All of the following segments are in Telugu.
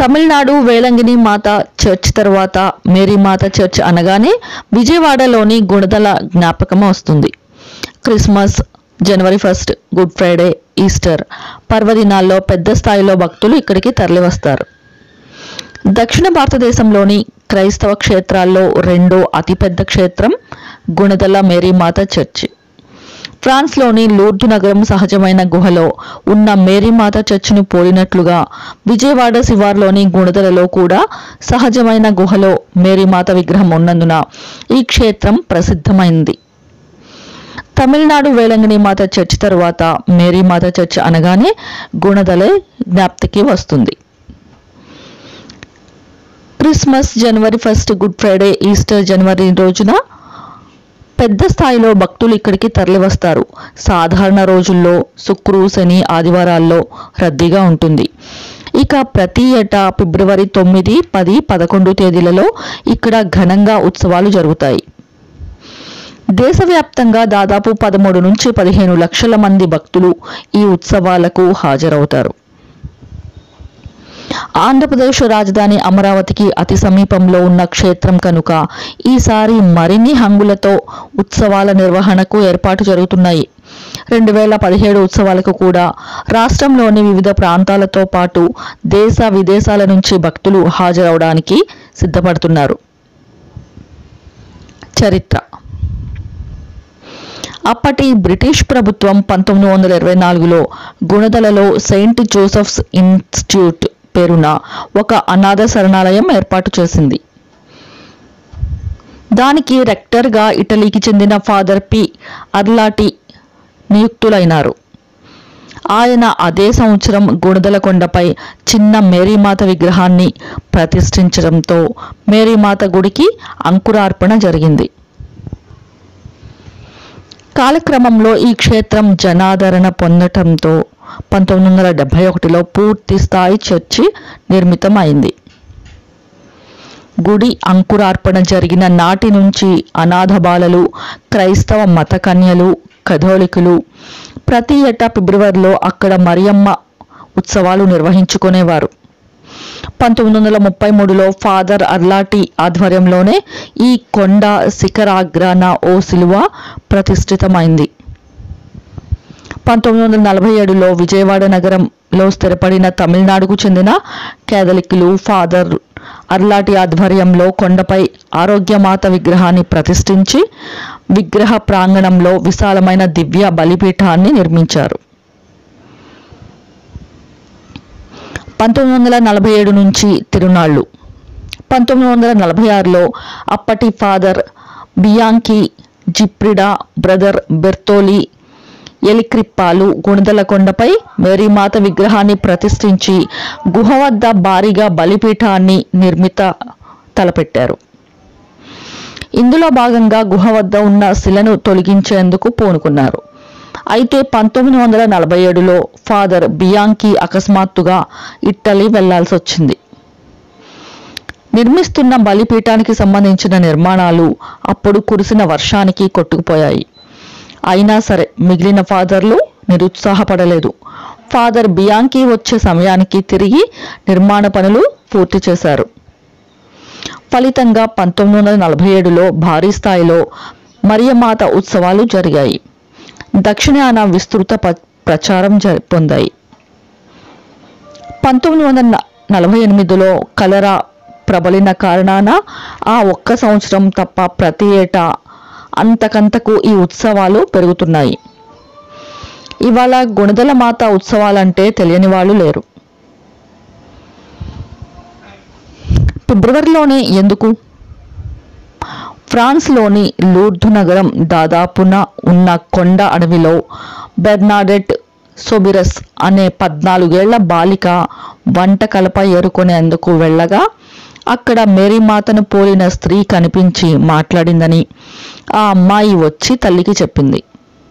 తమిళనాడు వేలంగిని మాత చర్చ్ తర్వాత మేరీ మాత చర్చ్ అనగానే విజయవాడలోని గుణదల జ్ఞాపకం వస్తుంది క్రిస్మస్ జనవరి ఫస్ట్ గుడ్ ఫ్రైడే ఈస్టర్ పర్వదినాల్లో పెద్ద స్థాయిలో భక్తులు ఇక్కడికి తరలివస్తారు దక్షిణ భారతదేశంలోని క్రైస్తవ క్షేత్రాల్లో రెండో అతిపెద్ద క్షేత్రం గుణదల మేరీమాత చర్చి ఫ్రాన్స్లోని లూర్దు నగరం సహజమైన గుహలో ఉన్న మేరీమాత చర్చిని పోలినట్లుగా విజయవాడ శివార్లోని గుణదలలో కూడా సహజమైన గుహలో మేరీమాత విగ్రహం ఉన్నందున ఈ క్షేత్రం ప్రసిద్ధమైంది తమిళనాడు వేలంగిని మాత చర్చ్ తరువాత మేరీమాత చర్చ్ అనగానే గుణదలే జ్ఞాప్తికి వస్తుంది క్రిస్మస్ జనవరి ఫస్ట్ గుడ్ ఫ్రైడే ఈస్టర్ జనవరి రోజున పెద్ద స్థాయిలో భక్తులు ఇక్కడికి తరలివస్తారు సాధారణ రోజుల్లో శుక్రు శని ఆదివారాల్లో రద్దీగా ఉంటుంది ఇక ప్రతి ఏటా ఫిబ్రవరి తొమ్మిది పది పదకొండు తేదీలలో ఇక్కడ ఘనంగా ఉత్సవాలు జరుగుతాయి దేశవ్యాప్తంగా దాదాపు పదమూడు నుంచి పదిహేను లక్షల మంది భక్తులు ఈ ఉత్సవాలకు హాజరవుతారు ఆంధ్రప్రదేశ్ రాజధాని అమరావతికి అతి సమీపంలో ఉన్న క్షేత్రం కనుక ఈసారి మరిన్ని హంగులతో ఉత్సవాల నిర్వహణకు ఏర్పాటు జరుగుతున్నాయి రెండు వేల పదిహేడు ఉత్సవాలకు కూడా రాష్ట్రంలోని వివిధ ప్రాంతాలతో పాటు దేశ విదేశాల నుంచి భక్తులు హాజరవడానికి సిద్ధపడుతున్నారు చరిత్ర అప్పటి బ్రిటిష్ ప్రభుత్వం పంతొమ్మిది వందల ఇరవై నాలుగులో గుణదలలో సెయింట్ జోసెఫ్స్ ఇన్స్టిట్యూట్ పేరున ఒక అనాథ శరణాలయం ఏర్పాటు చేసింది దానికి రెక్టర్గా ఇటలీకి చెందిన ఫాదర్ పి అర్లాటి నియుక్తులైనారు ఆయన అదే సంవత్సరం గుణదల కొండపై చిన్న మేరీమాత విగ్రహాన్ని ప్రతిష్ఠించడంతో మేరీమాత గుడికి అంకురార్పణ జరిగింది కాలక్రమంలో ఈ క్షేత్రం జనాదరణ పొందటంతో పంతొమ్మిది వందల డెబ్బై ఒకటిలో పూర్తి స్థాయి చర్చి నిర్మితమైంది గుడి అంకురార్పణ జరిగిన నాటి నుంచి అనాథ బాలలు క్రైస్తవ మత కన్యలు కథోలికులు ప్రతి ఏటా ఫిబ్రవరిలో అక్కడ మరియమ్మ ఉత్సవాలు నిర్వహించుకునేవారు పంతొమ్మిది వందల ముప్పై మూడులో ఫాదర్ అర్లాటి ఆధ్వర్యంలోనే ఈ కొండ శిఖరాగ్రాన ఓ శిలువ ప్రతిష్ఠితమైంది పంతొమ్మిది వందల నలభై ఏడులో విజయవాడ నగరంలో స్థిరపడిన తమిళనాడుకు చెందిన కేథలిక్లు ఫాదర్ అర్లాటి ఆధ్వర్యంలో కొండపై ఆరోగ్యమాత విగ్రహాన్ని ప్రతిష్ఠించి విగ్రహ ప్రాంగణంలో విశాలమైన దివ్య బలిపీఠాన్ని నిర్మించారు పంతొమ్మిది వందల నలభై ఏడు నుంచి తిరునాళ్ళు పంతొమ్మిది వందల నలభై ఆరులో అప్పటి ఫాదర్ బియాంకి జిప్రిడా బ్రదర్ బెర్తోలి ఎలిక్రిప్పాలు గుణదల కొండపై మేరీమాత విగ్రహాన్ని ప్రతిష్ఠించి గుహ వద్ద భారీగా బలిపీఠాన్ని నిర్మిత తలపెట్టారు ఇందులో భాగంగా గుహ వద్ద ఉన్న శిలను తొలగించేందుకు పూనుకున్నారు అయితే పంతొమ్మిది వందల నలభై ఏడులో ఫాదర్ బియాంకి అకస్మాత్తుగా ఇట్టలి వెళ్లాల్సి వచ్చింది నిర్మిస్తున్న బలిపీఠానికి సంబంధించిన నిర్మాణాలు అప్పుడు కురిసిన వర్షానికి కొట్టుకుపోయాయి అయినా సరే మిగిలిన ఫాదర్లు నిరుత్సాహపడలేదు ఫాదర్ బియాంకి వచ్చే సమయానికి తిరిగి నిర్మాణ పనులు పూర్తి చేశారు ఫలితంగా పంతొమ్మిది వందల నలభై ఏడులో భారీ స్థాయిలో మరియమాత ఉత్సవాలు జరిగాయి దక్షిణాన విస్తృత ప- ప్రచారం జ- పొందాయి పంతొమ్మిది వందల న- నలభై ఎనిమిదిలో కలరా ప్రబలిన కారణాన ఆ ఒక్క సంవత్సరం తప్ప ప్రతి ఏటా అంతకంతకు ఈ ఉత్సవాలు పెరుగుతున్నాయి ఇవాళ గుణదల మాత ఉత్సవాలంటే తెలియని వాళ్ళు లేరు ఫిబ్రవరిలోనే ఎందుకు ఫ్రాన్స్లోని లూర్దు నగరం దాదాపున ఉన్న కొండ అడవిలో బెర్నాడెట్ సోబిరస్ అనే పద్నాలుగేళ్ల బాలిక వంట కలప ఏరుకునేందుకు వెళ్ళగా అక్కడ మేరీమాతను పోలిన స్త్రీ కనిపించి మాట్లాడిందని ఆ అమ్మాయి వచ్చి తల్లికి చెప్పింది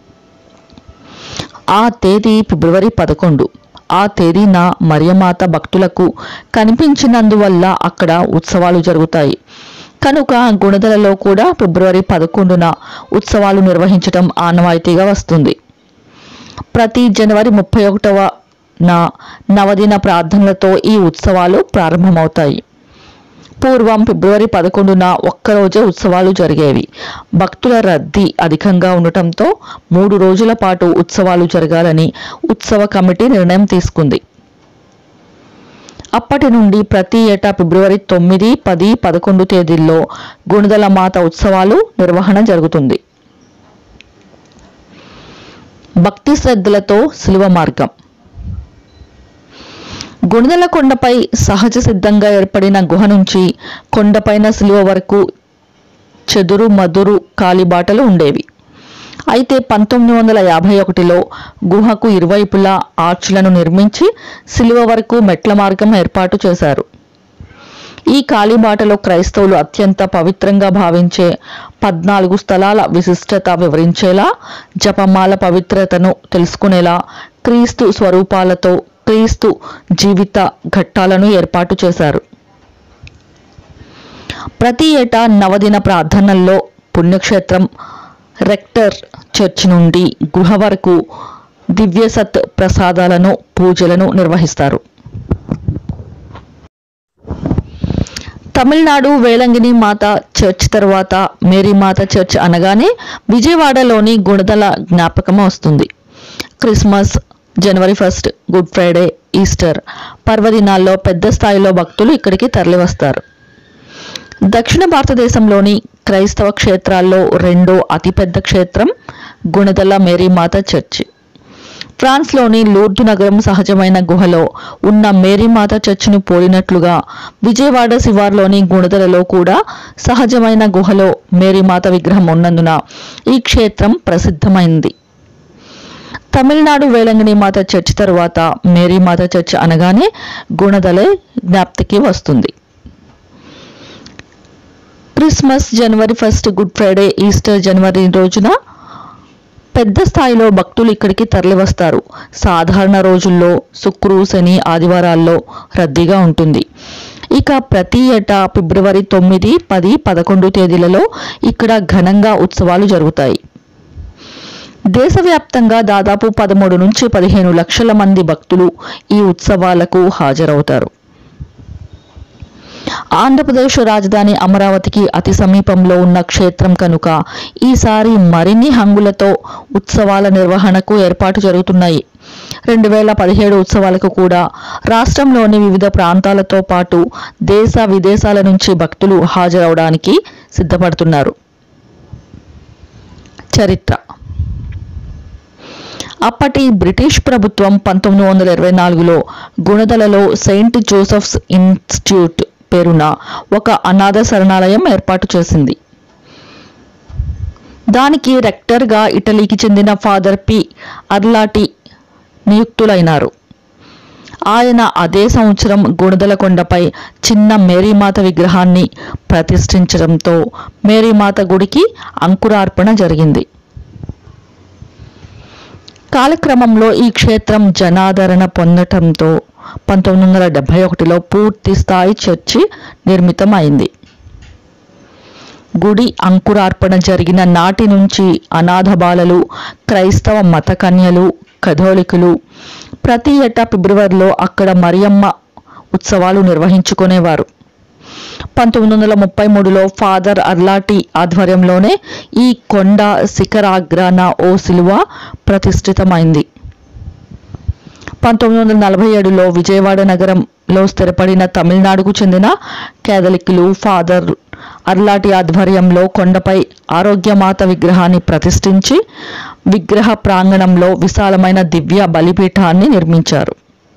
ఆ తేదీ ఫిబ్రవరి పదకొండు ఆ తేదీన మరియమాత భక్తులకు కనిపించినందువల్ల అక్కడ ఉత్సవాలు జరుగుతాయి కనుక గుణదలలో కూడా ఫిబ్రవరి పదకొండున ఉత్సవాలు నిర్వహించడం ఆనవాయితీగా వస్తుంది ప్రతి జనవరి ముప్పై ఒకటవ నా నవదిన ప్రార్థనలతో ఈ ఉత్సవాలు ప్రారంభమవుతాయి పూర్వం ఫిబ్రవరి పదకొండున ఒక్కరోజే ఉత్సవాలు జరిగేవి భక్తుల రద్దీ అధికంగా ఉండటంతో మూడు రోజుల పాటు ఉత్సవాలు జరగాలని ఉత్సవ కమిటీ నిర్ణయం తీసుకుంది అప్పటి నుండి ప్రతి ఏటా ఫిబ్రవరి తొమ్మిది పది పదకొండు తేదీల్లో గుణదల మాత ఉత్సవాలు నిర్వహణ జరుగుతుంది భక్తి శ్రద్ధలతో శిలువ మార్గం గుణదల కొండపై సహజ సిద్ధంగా ఏర్పడిన గుహ నుంచి కొండపైన శిలువ వరకు చెదురు మదురు కాలిబాటలు ఉండేవి అయితే పంతొమ్మిది వందల యాభై ఒకటిలో గుహకు ఇరువైపులా ఆర్చ్లను నిర్మించి శిలువ వరకు మెట్ల మార్గం ఏర్పాటు చేశారు ఈ కాలిబాటలో క్రైస్తవులు అత్యంత పవిత్రంగా భావించే పద్నాలుగు స్థలాల విశిష్టత వివరించేలా జపమాల పవిత్రతను తెలుసుకునేలా క్రీస్తు స్వరూపాలతో క్రీస్తు జీవిత ఘట్టాలను ఏర్పాటు చేశారు ప్రతి ఏటా నవదిన ప్రార్థనల్లో పుణ్యక్షేత్రం రెక్టర్ చర్చ్ నుండి గుహ వరకు దివ్యసత్ ప్రసాదాలను పూజలను నిర్వహిస్తారు తమిళనాడు వేలంగిని మాత చర్చ్ తర్వాత మేరీ మాత చర్చ్ అనగానే విజయవాడలోని గుణదల జ్ఞాపకం వస్తుంది క్రిస్మస్ జనవరి ఫస్ట్ గుడ్ ఫ్రైడే ఈస్టర్ పర్వదినాల్లో పెద్ద స్థాయిలో భక్తులు ఇక్కడికి తరలివస్తారు దక్షిణ భారతదేశంలోని క్రైస్తవ క్షేత్రాల్లో రెండో అతిపెద్ద క్షేత్రం గుణదల మేరీమాత చర్చి ఫ్రాన్స్లోని లూర్దు నగరం సహజమైన గుహలో ఉన్న మేరీమాత చర్చిని పోలినట్లుగా విజయవాడ శివార్లోని గుణదలలో కూడా సహజమైన గుహలో మేరీమాత విగ్రహం ఉన్నందున ఈ క్షేత్రం ప్రసిద్ధమైంది తమిళనాడు వేలంగిని మాత చర్చ్ తరువాత మేరీమాత చర్చ్ అనగానే గుణదలే జ్ఞాప్తికి వస్తుంది క్రిస్మస్ జనవరి ఫస్ట్ గుడ్ ఫ్రైడే ఈస్టర్ జనవరి రోజున పెద్ద స్థాయిలో భక్తులు ఇక్కడికి తరలివస్తారు సాధారణ రోజుల్లో శుక్రు శని ఆదివారాల్లో రద్దీగా ఉంటుంది ఇక ప్రతి ఏటా ఫిబ్రవరి తొమ్మిది పది పదకొండు తేదీలలో ఇక్కడ ఘనంగా ఉత్సవాలు జరుగుతాయి దేశవ్యాప్తంగా దాదాపు పదమూడు నుంచి పదిహేను లక్షల మంది భక్తులు ఈ ఉత్సవాలకు హాజరవుతారు ఆంధ్రప్రదేశ్ రాజధాని అమరావతికి అతి సమీపంలో ఉన్న క్షేత్రం కనుక ఈసారి మరిన్ని హంగులతో ఉత్సవాల నిర్వహణకు ఏర్పాటు జరుగుతున్నాయి రెండు వేల పదిహేడు ఉత్సవాలకు కూడా రాష్ట్రంలోని వివిధ ప్రాంతాలతో పాటు దేశ విదేశాల నుంచి భక్తులు హాజరవడానికి సిద్ధపడుతున్నారు చరిత్ర అప్పటి బ్రిటిష్ ప్రభుత్వం పంతొమ్మిది వందల ఇరవై నాలుగులో గుణదలలో సెయింట్ జోసెఫ్స్ ఇన్స్టిట్యూట్ పేరున ఒక అనాథ శరణాలయం ఏర్పాటు చేసింది దానికి రెక్టర్గా ఇటలీకి చెందిన ఫాదర్ పి అర్లాటి నియుక్తులైనారు ఆయన అదే సంవత్సరం గుణదల కొండపై చిన్న మేరీమాత విగ్రహాన్ని ప్రతిష్ఠించడంతో మేరీమాత గుడికి అంకురార్పణ జరిగింది కాలక్రమంలో ఈ క్షేత్రం జనాదరణ పొందటంతో పంతొమ్మిది వందల డెబ్బై ఒకటిలో పూర్తి స్థాయి చర్చి నిర్మితమైంది గుడి అంకురార్పణ జరిగిన నాటి నుంచి అనాథ బాలలు క్రైస్తవ మత కన్యలు కథోలికులు ప్రతి ఏటా ఫిబ్రవరిలో అక్కడ మరియమ్మ ఉత్సవాలు నిర్వహించుకునేవారు పంతొమ్మిది వందల ముప్పై మూడులో ఫాదర్ అర్లాటి ఆధ్వర్యంలోనే ఈ కొండ శిఖరాగ్రాన ఓ సిలువ ప్రతిష్ఠితమైంది పంతొమ్మిది వందల నలభై ఏడులో విజయవాడ నగరంలో స్థిరపడిన తమిళనాడుకు చెందిన కేథలిక్లు ఫాదర్ అర్లాటి ఆధ్వర్యంలో కొండపై ఆరోగ్యమాత విగ్రహాన్ని ప్రతిష్ఠించి విగ్రహ ప్రాంగణంలో విశాలమైన దివ్య బలిపీఠాన్ని నిర్మించారు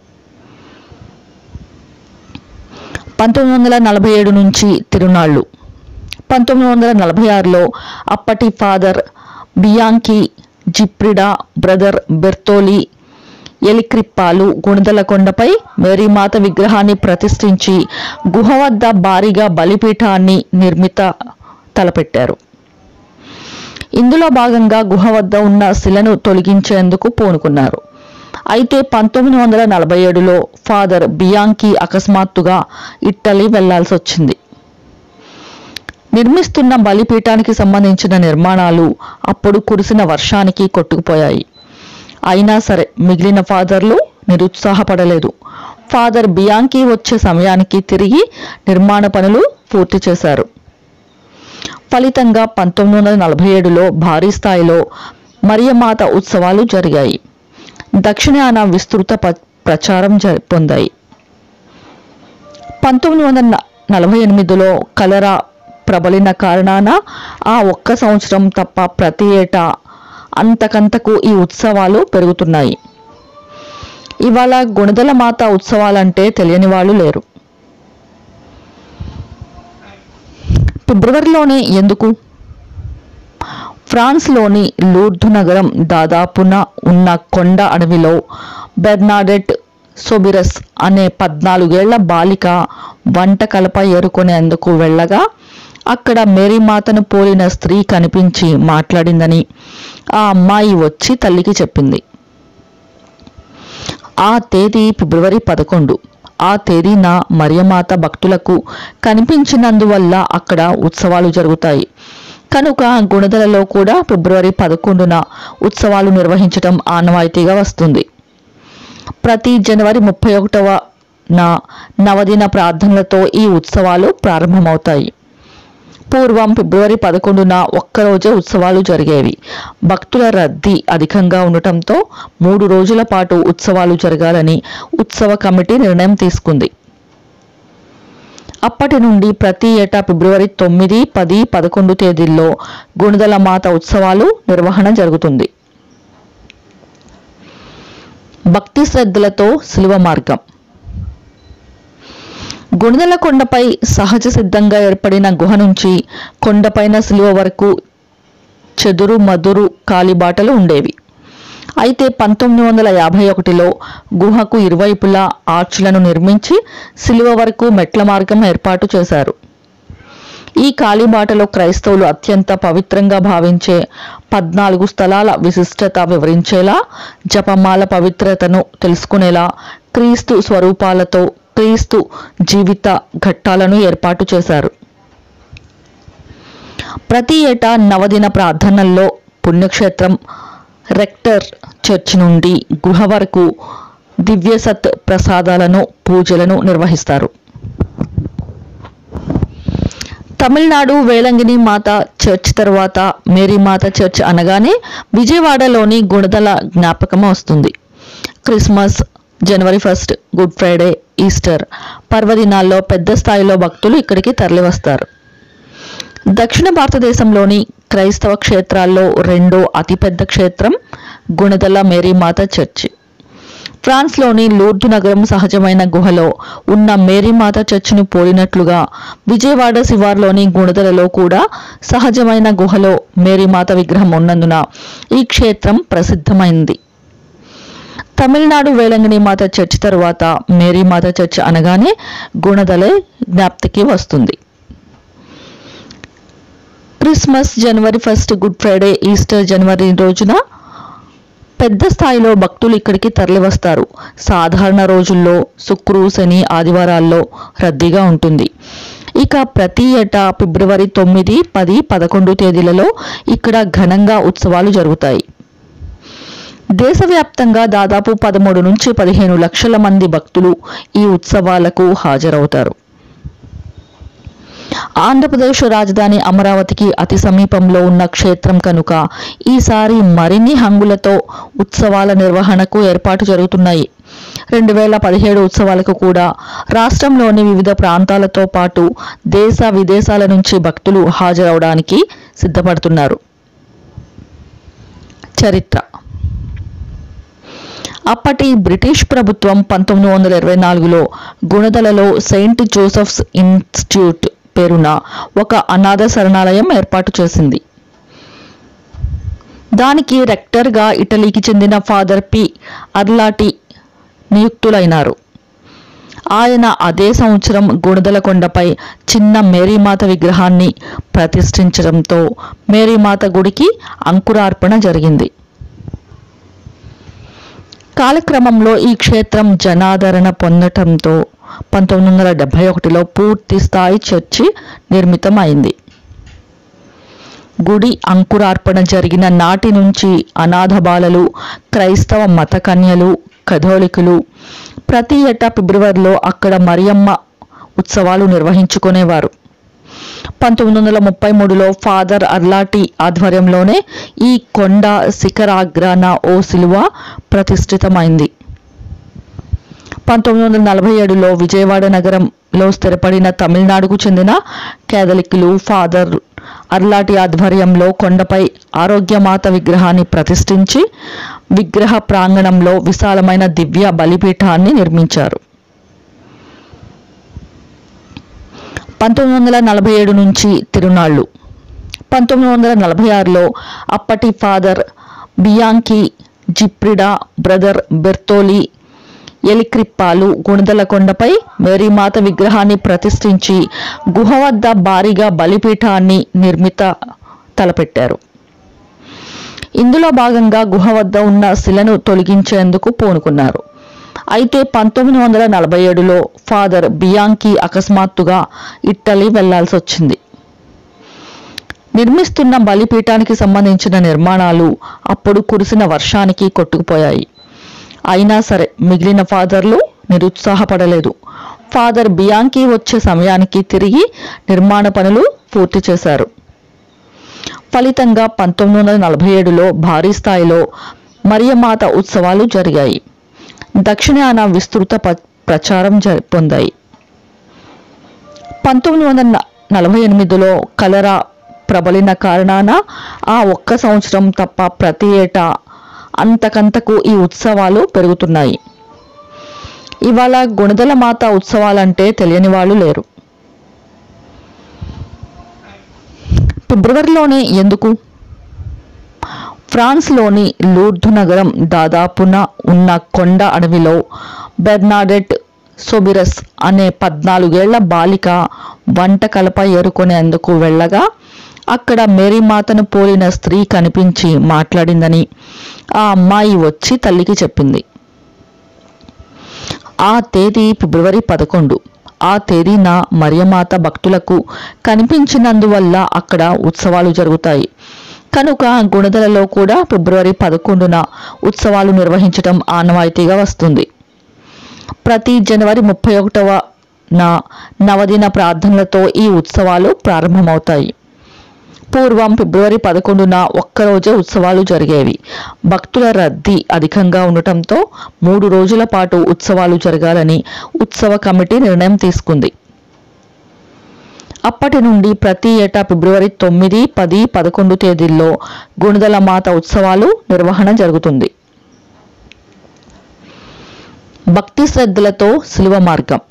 పంతొమ్మిది వందల నలభై ఏడు నుంచి తిరునాళ్ళు పంతొమ్మిది వందల నలభై ఆరులో అప్పటి ఫాదర్ బియాంకి జిప్రిడా బ్రదర్ బెర్తోలి ఎలిక్రిప్పాలు గుణదల కొండపై మేరీమాత విగ్రహాన్ని ప్రతిష్ఠించి గుహ వద్ద భారీగా బలిపీఠాన్ని నిర్మిత తలపెట్టారు ఇందులో భాగంగా గుహ వద్ద ఉన్న శిలను తొలగించేందుకు పూనుకున్నారు అయితే పంతొమ్మిది వందల నలభై ఏడులో ఫాదర్ బియాంకి అకస్మాత్తుగా ఇట్టలి వెళ్లాల్సి వచ్చింది నిర్మిస్తున్న బలిపీఠానికి సంబంధించిన నిర్మాణాలు అప్పుడు కురిసిన వర్షానికి కొట్టుకుపోయాయి అయినా సరే మిగిలిన ఫాదర్లు నిరుత్సాహపడలేదు ఫాదర్ బియాంకి వచ్చే సమయానికి తిరిగి నిర్మాణ పనులు పూర్తి చేశారు ఫలితంగా పంతొమ్మిది వందల నలభై ఏడులో భారీ స్థాయిలో మరియమాత ఉత్సవాలు జరిగాయి దక్షిణాన విస్తృత ప- ప్రచారం జ- పొందాయి పంతొమ్మిది వందల న- నలభై ఎనిమిదిలో కలరా ప్రబలిన కారణాన ఆ ఒక్క సంవత్సరం తప్ప ప్రతి ఏటా అంతకంతకు ఈ ఉత్సవాలు పెరుగుతున్నాయి ఇవాళ గుణదల మాత ఉత్సవాలంటే తెలియని వాళ్ళు లేరు ఫిబ్రవరిలోనే ఎందుకు ఫ్రాన్స్లోని లూర్దు నగరం దాదాపున ఉన్న కొండ అడవిలో బెర్నాడెట్ సోబిరస్ అనే పద్నాలుగేళ్ల బాలిక వంట కలప ఏరుకునేందుకు వెళ్ళగా అక్కడ మేరీమాతను పోలిన స్త్రీ కనిపించి మాట్లాడిందని ఆ అమ్మాయి వచ్చి తల్లికి చెప్పింది ఆ తేదీ ఫిబ్రవరి పదకొండు ఆ తేదీన మరియమాత భక్తులకు కనిపించినందువల్ల అక్కడ ఉత్సవాలు జరుగుతాయి కనుక గుణదలలో కూడా ఫిబ్రవరి పదకొండున ఉత్సవాలు నిర్వహించడం ఆనవాయితీగా వస్తుంది ప్రతి జనవరి ముప్పై ఒకటవ నా నవదిన ప్రార్థనలతో ఈ ఉత్సవాలు ప్రారంభమవుతాయి పూర్వం ఫిబ్రవరి పదకొండున ఒక్కరోజే ఉత్సవాలు జరిగేవి భక్తుల రద్దీ అధికంగా ఉండటంతో మూడు రోజుల పాటు ఉత్సవాలు జరగాలని ఉత్సవ కమిటీ నిర్ణయం తీసుకుంది అప్పటి నుండి ప్రతి ఏటా ఫిబ్రవరి తొమ్మిది పది పదకొండు తేదీల్లో గుణదల మాత ఉత్సవాలు నిర్వహణ జరుగుతుంది భక్తి శ్రద్ధలతో శిలువ మార్గం గుణదల కొండపై సహజ సిద్ధంగా ఏర్పడిన గుహ నుంచి కొండపైన శిలువ వరకు చెదురు మదురు కాలిబాటలు ఉండేవి అయితే పంతొమ్మిది వందల యాభై ఒకటిలో గుహకు ఇరువైపులా ఆర్చ్లను నిర్మించి శిలువ వరకు మెట్ల మార్గం ఏర్పాటు చేశారు ఈ కాలిబాటలో క్రైస్తవులు అత్యంత పవిత్రంగా భావించే పద్నాలుగు స్థలాల విశిష్టత వివరించేలా జపమాల పవిత్రతను తెలుసుకునేలా క్రీస్తు స్వరూపాలతో క్రీస్తు జీవిత ఘట్టాలను ఏర్పాటు చేశారు ప్రతి ఏటా నవదిన ప్రార్థనల్లో పుణ్యక్షేత్రం రెక్టర్ చర్చ్ నుండి గుహ వరకు దివ్యసత్ ప్రసాదాలను పూజలను నిర్వహిస్తారు తమిళనాడు వేలంగిని మాత చర్చ్ తర్వాత మేరీ మాత చర్చ్ అనగానే విజయవాడలోని గుణదల జ్ఞాపకం వస్తుంది క్రిస్మస్ జనవరి ఫస్ట్ గుడ్ ఫ్రైడే ఈస్టర్ పర్వదినాల్లో పెద్ద స్థాయిలో భక్తులు ఇక్కడికి తరలివస్తారు దక్షిణ భారతదేశంలోని క్రైస్తవ క్షేత్రాల్లో రెండో అతిపెద్ద క్షేత్రం గుణదల మేరీమాత చర్చి ఫ్రాన్స్లోని లూర్దు నగరం సహజమైన గుహలో ఉన్న మేరీమాత చర్చిని పోలినట్లుగా విజయవాడ శివార్లోని గుణదలలో కూడా సహజమైన గుహలో మేరీమాత విగ్రహం ఉన్నందున ఈ క్షేత్రం ప్రసిద్ధమైంది తమిళనాడు వేలంగిని మాత చర్చ్ తరువాత మేరీమాత చర్చ్ అనగానే గుణదలే జ్ఞాప్తికి వస్తుంది క్రిస్మస్ జనవరి ఫస్ట్ గుడ్ ఫ్రైడే ఈస్టర్ జనవరి రోజున పెద్ద స్థాయిలో భక్తులు ఇక్కడికి తరలివస్తారు సాధారణ రోజుల్లో శుక్రు శని ఆదివారాల్లో రద్దీగా ఉంటుంది ఇక ప్రతి ఏటా ఫిబ్రవరి తొమ్మిది పది పదకొండు తేదీలలో ఇక్కడ ఘనంగా ఉత్సవాలు జరుగుతాయి దేశవ్యాప్తంగా దాదాపు పదమూడు నుంచి పదిహేను లక్షల మంది భక్తులు ఈ ఉత్సవాలకు హాజరవుతారు ఆంధ్రప్రదేశ్ రాజధాని అమరావతికి అతి సమీపంలో ఉన్న క్షేత్రం కనుక ఈసారి మరిన్ని హంగులతో ఉత్సవాల నిర్వహణకు ఏర్పాటు జరుగుతున్నాయి రెండు వేల పదిహేడు ఉత్సవాలకు కూడా రాష్ట్రంలోని వివిధ ప్రాంతాలతో పాటు దేశ విదేశాల నుంచి భక్తులు హాజరవడానికి సిద్ధపడుతున్నారు చరిత్ర అప్పటి బ్రిటిష్ ప్రభుత్వం పంతొమ్మిది వందల ఇరవై నాలుగులో గుణదలలో సెయింట్ జోసెఫ్స్ ఇన్స్టిట్యూట్ పేరున ఒక అనాథ శరణాలయం ఏర్పాటు చేసింది దానికి రెక్టర్గా ఇటలీకి చెందిన ఫాదర్ పి అర్లాటి నియుక్తులైనారు ఆయన అదే సంవత్సరం గుణదల కొండపై చిన్న మేరీమాత విగ్రహాన్ని ప్రతిష్ఠించడంతో మేరీమాత గుడికి అంకురార్పణ జరిగింది కాలక్రమంలో ఈ క్షేత్రం జనాదరణ పొందటంతో పంతొమ్మిది వందల డెబ్బై ఒకటిలో పూర్తి స్థాయి చర్చి నిర్మితమైంది గుడి అంకురార్పణ జరిగిన నాటి నుంచి అనాథ బాలలు క్రైస్తవ మత కన్యలు కథోలికులు ప్రతి ఏటా ఫిబ్రవరిలో అక్కడ మరియమ్మ ఉత్సవాలు నిర్వహించుకునేవారు పంతొమ్మిది వందల ముప్పై మూడులో ఫాదర్ అర్లాటి ఆధ్వర్యంలోనే ఈ కొండ శిఖరాగ్రాన ఓ సిలువ ప్రతిష్ఠితమైంది పంతొమ్మిది వందల నలభై ఏడులో విజయవాడ నగరంలో స్థిరపడిన తమిళనాడుకు చెందిన కేథలిక్కులు ఫాదర్ అర్లాటి ఆధ్వర్యంలో కొండపై ఆరోగ్యమాత విగ్రహాన్ని ప్రతిష్ఠించి విగ్రహ ప్రాంగణంలో విశాలమైన దివ్య బలిపీఠాన్ని నిర్మించారు పంతొమ్మిది వందల నలభై ఏడు నుంచి తిరునాళ్ళు పంతొమ్మిది వందల నలభై ఆరులో అప్పటి ఫాదర్ బియాంకి జిప్రిడా బ్రదర్ బెర్తోలి ఎలిక్రిప్పాలు గుణదల కొండపై మేరీమాత విగ్రహాన్ని ప్రతిష్ఠించి గుహ వద్ద భారీగా బలిపీఠాన్ని నిర్మిత తలపెట్టారు ఇందులో భాగంగా గుహ వద్ద ఉన్న శిలను తొలగించేందుకు పూనుకున్నారు అయితే పంతొమ్మిది వందల నలభై ఏడులో ఫాదర్ బియాంకి అకస్మాత్తుగా ఇట్టలి వెళ్లాల్సి వచ్చింది నిర్మిస్తున్న బలిపీఠానికి సంబంధించిన నిర్మాణాలు అప్పుడు కురిసిన వర్షానికి కొట్టుకుపోయాయి అయినా సరే మిగిలిన ఫాదర్లు నిరుత్సాహపడలేదు ఫాదర్ బియాంకి వచ్చే సమయానికి తిరిగి నిర్మాణ పనులు పూర్తి చేశారు ఫలితంగా పంతొమ్మిది వందల నలభై ఏడులో భారీ స్థాయిలో మరియమాత ఉత్సవాలు జరిగాయి దక్షిణాన విస్తృత ప- ప్రచారం జ- పొందాయి పంతొమ్మిది వందల న- నలభై ఎనిమిదిలో కలరా ప్రబలిన కారణాన ఆ ఒక్క సంవత్సరం తప్ప ప్రతి ఏటా అంతకంతకు ఈ ఉత్సవాలు పెరుగుతున్నాయి ఇవాళ గుణదల మాత ఉత్సవాలంటే తెలియని వాళ్ళు లేరు ఫిబ్రవరిలోనే ఎందుకు ఫ్రాన్స్లోని లూర్దు నగరం దాదాపున ఉన్న కొండ అడవిలో బెర్నాడెట్ సోబిరస్ అనే పద్నాలుగేళ్ల బాలిక వంట కలప ఏరుకునేందుకు వెళ్ళగా అక్కడ మేరీమాతను పోలిన స్త్రీ కనిపించి మాట్లాడిందని ఆ అమ్మాయి వచ్చి తల్లికి చెప్పింది ఆ తేదీ ఫిబ్రవరి పదకొండు ఆ తేదీన మరియమాత భక్తులకు కనిపించినందువల్ల అక్కడ ఉత్సవాలు జరుగుతాయి కనుక గుణదలలో కూడా ఫిబ్రవరి పదకొండున ఉత్సవాలు నిర్వహించడం ఆనవాయితీగా వస్తుంది ప్రతి జనవరి ముప్పై ఒకటవ నా నవదిన ప్రార్థనలతో ఈ ఉత్సవాలు ప్రారంభమవుతాయి పూర్వం ఫిబ్రవరి పదకొండున ఒక్కరోజే ఉత్సవాలు జరిగేవి భక్తుల రద్దీ అధికంగా ఉండటంతో మూడు రోజుల పాటు ఉత్సవాలు జరగాలని ఉత్సవ కమిటీ నిర్ణయం తీసుకుంది అప్పటి నుండి ప్రతి ఏటా ఫిబ్రవరి తొమ్మిది పది పదకొండు తేదీల్లో గుణదల మాత ఉత్సవాలు నిర్వహణ జరుగుతుంది భక్తి శ్రద్ధలతో శిలువ మార్గం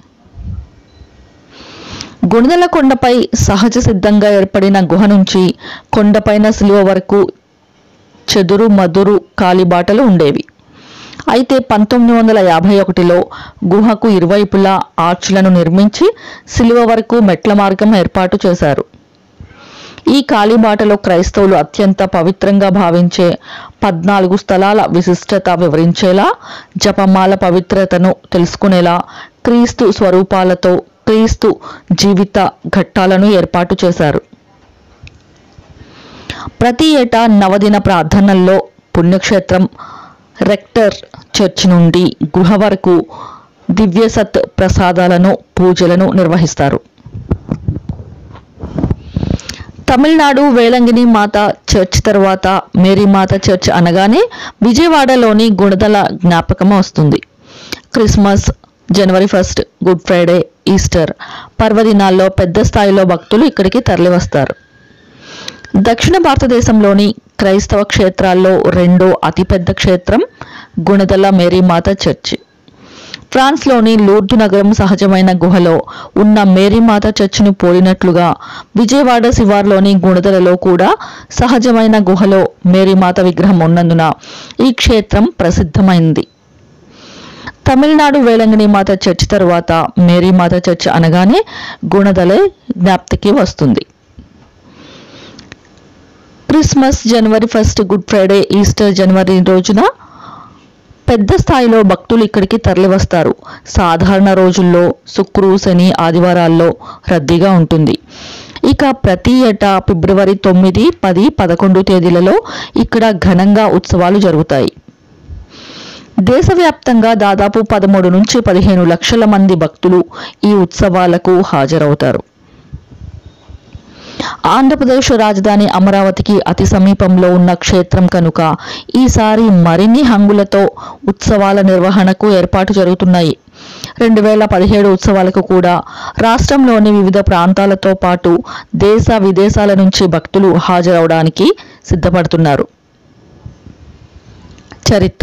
గుణదల కొండపై సహజ సిద్ధంగా ఏర్పడిన గుహ నుంచి కొండపైన శిలువ వరకు చెదురు మదురు కాలిబాటలు ఉండేవి అయితే పంతొమ్మిది వందల యాభై ఒకటిలో గుహకు ఇరువైపులా ఆర్చ్లను నిర్మించి శిలువ వరకు మెట్ల మార్గం ఏర్పాటు చేశారు ఈ కాలిబాటలో క్రైస్తవులు అత్యంత పవిత్రంగా భావించే పద్నాలుగు స్థలాల విశిష్టత వివరించేలా జపమాల పవిత్రతను తెలుసుకునేలా క్రీస్తు స్వరూపాలతో క్రీస్తు జీవిత ఘట్టాలను ఏర్పాటు చేశారు ప్రతి ఏటా నవదిన ప్రార్థనల్లో పుణ్యక్షేత్రం రెక్టర్ చర్చ్ నుండి గుహ వరకు దివ్యసత్ ప్రసాదాలను పూజలను నిర్వహిస్తారు తమిళనాడు వేలంగిని మాత చర్చ్ తర్వాత మేరీ మాత చర్చ్ అనగానే విజయవాడలోని గుణదల జ్ఞాపకం వస్తుంది క్రిస్మస్ జనవరి ఫస్ట్ గుడ్ ఫ్రైడే ఈస్టర్ పర్వదినాల్లో పెద్ద స్థాయిలో భక్తులు ఇక్కడికి తరలివస్తారు దక్షిణ భారతదేశంలోని క్రైస్తవ క్షేత్రాల్లో రెండో అతిపెద్ద క్షేత్రం గుణదల మేరీమాత చర్చి ఫ్రాన్స్లోని లూర్దు నగరం సహజమైన గుహలో ఉన్న మేరీమాత చర్చిని పోలినట్లుగా విజయవాడ శివార్లోని గుణదలలో కూడా సహజమైన గుహలో మేరీమాత విగ్రహం ఉన్నందున ఈ క్షేత్రం ప్రసిద్ధమైంది తమిళనాడు వేలంగిని మాత చర్చ్ తరువాత మేరీమాత చర్చ్ అనగానే గుణదలే జ్ఞాప్తికి వస్తుంది క్రిస్మస్ జనవరి ఫస్ట్ గుడ్ ఫ్రైడే ఈస్టర్ జనవరి రోజున పెద్ద స్థాయిలో భక్తులు ఇక్కడికి తరలివస్తారు సాధారణ రోజుల్లో శుక్రు శని ఆదివారాల్లో రద్దీగా ఉంటుంది ఇక ప్రతి ఏటా ఫిబ్రవరి తొమ్మిది పది పదకొండు తేదీలలో ఇక్కడ ఘనంగా ఉత్సవాలు జరుగుతాయి దేశవ్యాప్తంగా దాదాపు పదమూడు నుంచి పదిహేను లక్షల మంది భక్తులు ఈ ఉత్సవాలకు హాజరవుతారు ఆంధ్రప్రదేశ్ రాజధాని అమరావతికి అతి సమీపంలో ఉన్న క్షేత్రం కనుక ఈసారి మరిన్ని హంగులతో ఉత్సవాల నిర్వహణకు ఏర్పాటు జరుగుతున్నాయి రెండు వేల పదిహేడు ఉత్సవాలకు కూడా రాష్ట్రంలోని వివిధ ప్రాంతాలతో పాటు దేశ విదేశాల నుంచి భక్తులు హాజరవడానికి సిద్ధపడుతున్నారు చరిత్ర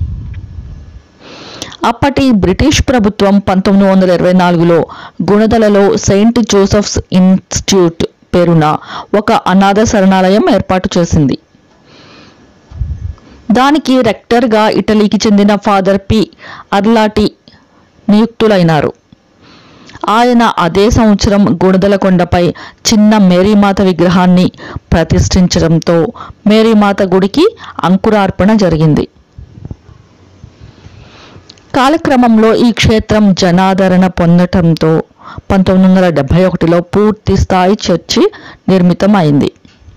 అప్పటి బ్రిటిష్ ప్రభుత్వం పంతొమ్మిది వందల ఇరవై నాలుగులో గుణదలలో సెయింట్ జోసెఫ్స్ ఇన్స్టిట్యూట్ పేరున ఒక అనాథ శరణాలయం ఏర్పాటు చేసింది దానికి రెక్టర్గా ఇటలీకి చెందిన ఫాదర్ పి అర్లాటి నియుక్తులైనారు ఆయన అదే సంవత్సరం గుణదల కొండపై చిన్న మేరీమాత విగ్రహాన్ని ప్రతిష్ఠించడంతో మేరీమాత గుడికి అంకురార్పణ జరిగింది కాలక్రమంలో ఈ క్షేత్రం జనాదరణ పొందటంతో పంతొమ్మిది వందల డెబ్బై ఒకటిలో పూర్తి స్థాయి చర్చి నిర్మితం అయింది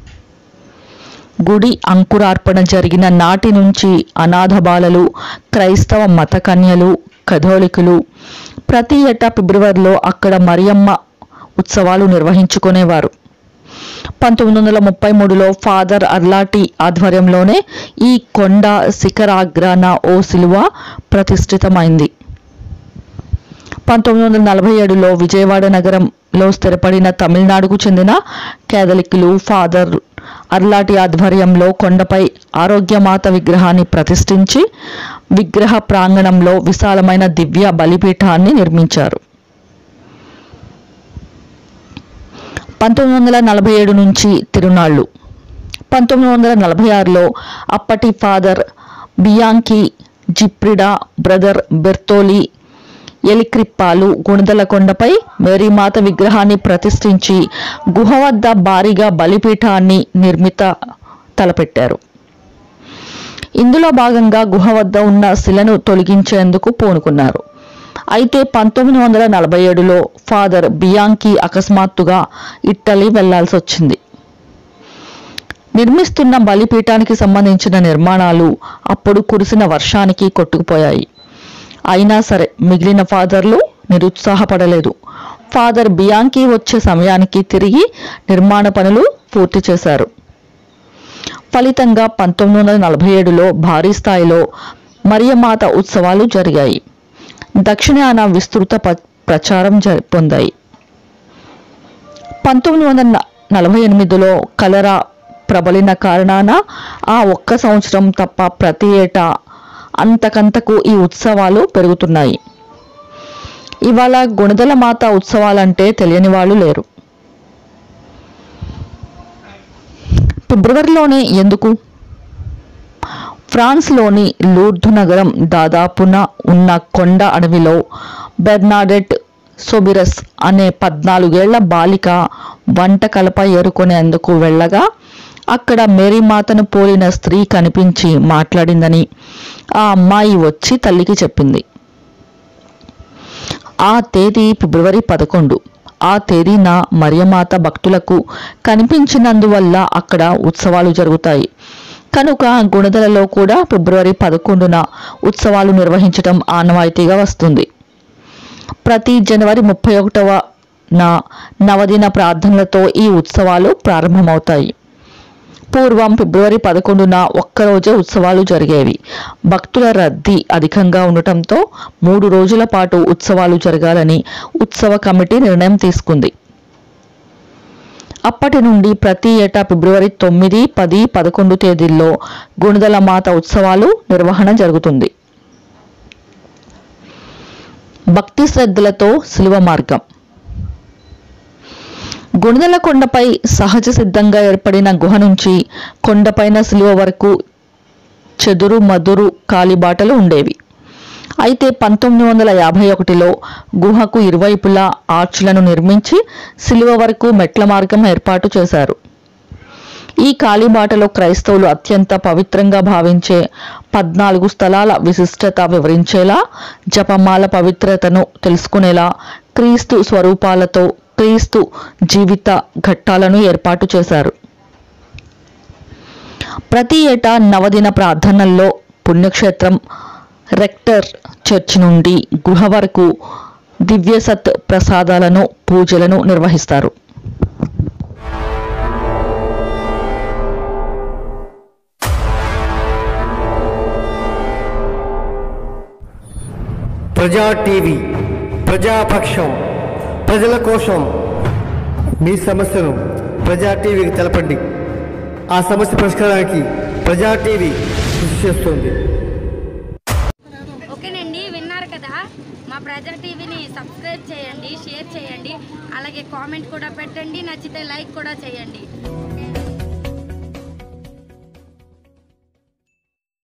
గుడి అంకురార్పణ జరిగిన నాటి నుంచి అనాథ బాలలు క్రైస్తవ మత కన్యలు కథోలికులు ప్రతి ఏటా ఫిబ్రవరిలో అక్కడ మరియమ్మ ఉత్సవాలు నిర్వహించుకునేవారు పంతొమ్మిది వందల ముప్పై మూడులో ఫాదర్ అర్లాటి ఆధ్వర్యంలోనే ఈ కొండ శిఖరాగ్రాన ఓ సిలువ ప్రతిష్ఠితమైంది పంతొమ్మిది వందల నలభై ఏడులో విజయవాడ నగరంలో స్థిరపడిన తమిళనాడుకు చెందిన కేథలిక్కులు ఫాదర్ అర్లాటి ఆధ్వర్యంలో కొండపై ఆరోగ్యమాత విగ్రహాన్ని ప్రతిష్ఠించి విగ్రహ ప్రాంగణంలో విశాలమైన దివ్య బలిపీఠాన్ని నిర్మించారు పంతొమ్మిది వందల నలభై ఏడు నుంచి తిరునాళ్ళు పంతొమ్మిది వందల నలభై ఆరులో అప్పటి ఫాదర్ బియాంకి జిప్రిడా బ్రదర్ బెర్తోలి ఎలిక్రిప్పాలు గుణదల కొండపై మేరీమాత విగ్రహాన్ని ప్రతిష్ఠించి గుహ వద్ద భారీగా బలిపీఠాన్ని నిర్మిత తలపెట్టారు ఇందులో భాగంగా గుహ వద్ద ఉన్న శిలను తొలగించేందుకు పూనుకున్నారు అయితే పంతొమ్మిది వందల నలభై ఏడులో ఫాదర్ బియాంకి అకస్మాత్తుగా ఇట్టలి వెళ్లాల్సి వచ్చింది నిర్మిస్తున్న బలిపీఠానికి సంబంధించిన నిర్మాణాలు అప్పుడు కురిసిన వర్షానికి కొట్టుకుపోయాయి అయినా సరే మిగిలిన ఫాదర్లు నిరుత్సాహపడలేదు ఫాదర్ బియాంకి వచ్చే సమయానికి తిరిగి నిర్మాణ పనులు పూర్తి చేశారు ఫలితంగా పంతొమ్మిది వందల నలభై ఏడులో భారీ స్థాయిలో మరియమాత ఉత్సవాలు జరిగాయి దక్షిణాన విస్తృత ప- ప్రచారం జ- పొందాయి పంతొమ్మిది వందల న- నలభై ఎనిమిదిలో కలరా ప్రబలిన కారణాన ఆ ఒక్క సంవత్సరం తప్ప ప్రతి ఏటా అంతకంతకు ఈ ఉత్సవాలు పెరుగుతున్నాయి ఇవాళ గుణదల మాత ఉత్సవాలంటే తెలియని వాళ్ళు లేరు ఫిబ్రవరిలోనే ఎందుకు ఫ్రాన్స్లోని లూర్దు నగరం దాదాపున ఉన్న కొండ అడవిలో బెర్నాడెట్ సోబిరస్ అనే పద్నాలుగేళ్ల బాలిక వంట కలప ఏరుకునేందుకు వెళ్ళగా అక్కడ మేరీమాతను పోలిన స్త్రీ కనిపించి మాట్లాడిందని ఆ అమ్మాయి వచ్చి తల్లికి చెప్పింది ఆ తేదీ ఫిబ్రవరి పదకొండు ఆ తేదీన మరియమాత భక్తులకు కనిపించినందువల్ల అక్కడ ఉత్సవాలు జరుగుతాయి కనుక గుణదలలో కూడా ఫిబ్రవరి పదకొండున ఉత్సవాలు నిర్వహించడం ఆనవాయితీగా వస్తుంది ప్రతి జనవరి ముప్పై ఒకటవ నా నవదిన ప్రార్థనలతో ఈ ఉత్సవాలు ప్రారంభమవుతాయి పూర్వం ఫిబ్రవరి పదకొండున ఒక్కరోజే ఉత్సవాలు జరిగేవి భక్తుల రద్దీ అధికంగా ఉండటంతో మూడు రోజుల పాటు ఉత్సవాలు జరగాలని ఉత్సవ కమిటీ నిర్ణయం తీసుకుంది అప్పటి నుండి ప్రతి ఏటా ఫిబ్రవరి తొమ్మిది పది పదకొండు తేదీల్లో గుణదల మాత ఉత్సవాలు నిర్వహణ జరుగుతుంది భక్తి శ్రద్ధలతో శిలువ మార్గం గుణదల కొండపై సహజ సిద్ధంగా ఏర్పడిన గుహ నుంచి కొండపైన శిలువ వరకు చెదురు మదురు కాలిబాటలు ఉండేవి అయితే పంతొమ్మిది వందల యాభై ఒకటిలో గుహకు ఇరువైపులా ఆర్చ్లను నిర్మించి శిలువ వరకు మెట్ల మార్గం ఏర్పాటు చేశారు ఈ కాలిబాటలో క్రైస్తవులు అత్యంత పవిత్రంగా భావించే పద్నాలుగు స్థలాల విశిష్టత వివరించేలా జపమాల పవిత్రతను తెలుసుకునేలా క్రీస్తు స్వరూపాలతో క్రీస్తు జీవిత ఘట్టాలను ఏర్పాటు చేశారు ప్రతి ఏటా నవదిన ప్రార్థనల్లో పుణ్యక్షేత్రం రెక్టర్ చర్చ్ నుండి గృహ వరకు దివ్యసత్ ప్రసాదాలను పూజలను నిర్వహిస్తారు ప్రజా టీవీ ప్రజాపక్షం ప్రజల కోసం మీ సమస్యను ప్రజా టీవీకి తెలపండి ఆ సమస్య పరిష్కారానికి ప్రజా టీవీ కృషి చేస్తుంది ఓకేనండి విన్నారు కదా మా ప్రజా టీవీని సబ్స్క్రైబ్ చేయండి షేర్ చేయండి అలాగే కామెంట్ కూడా పెట్టండి నచ్చితే లైక్ కూడా చేయండి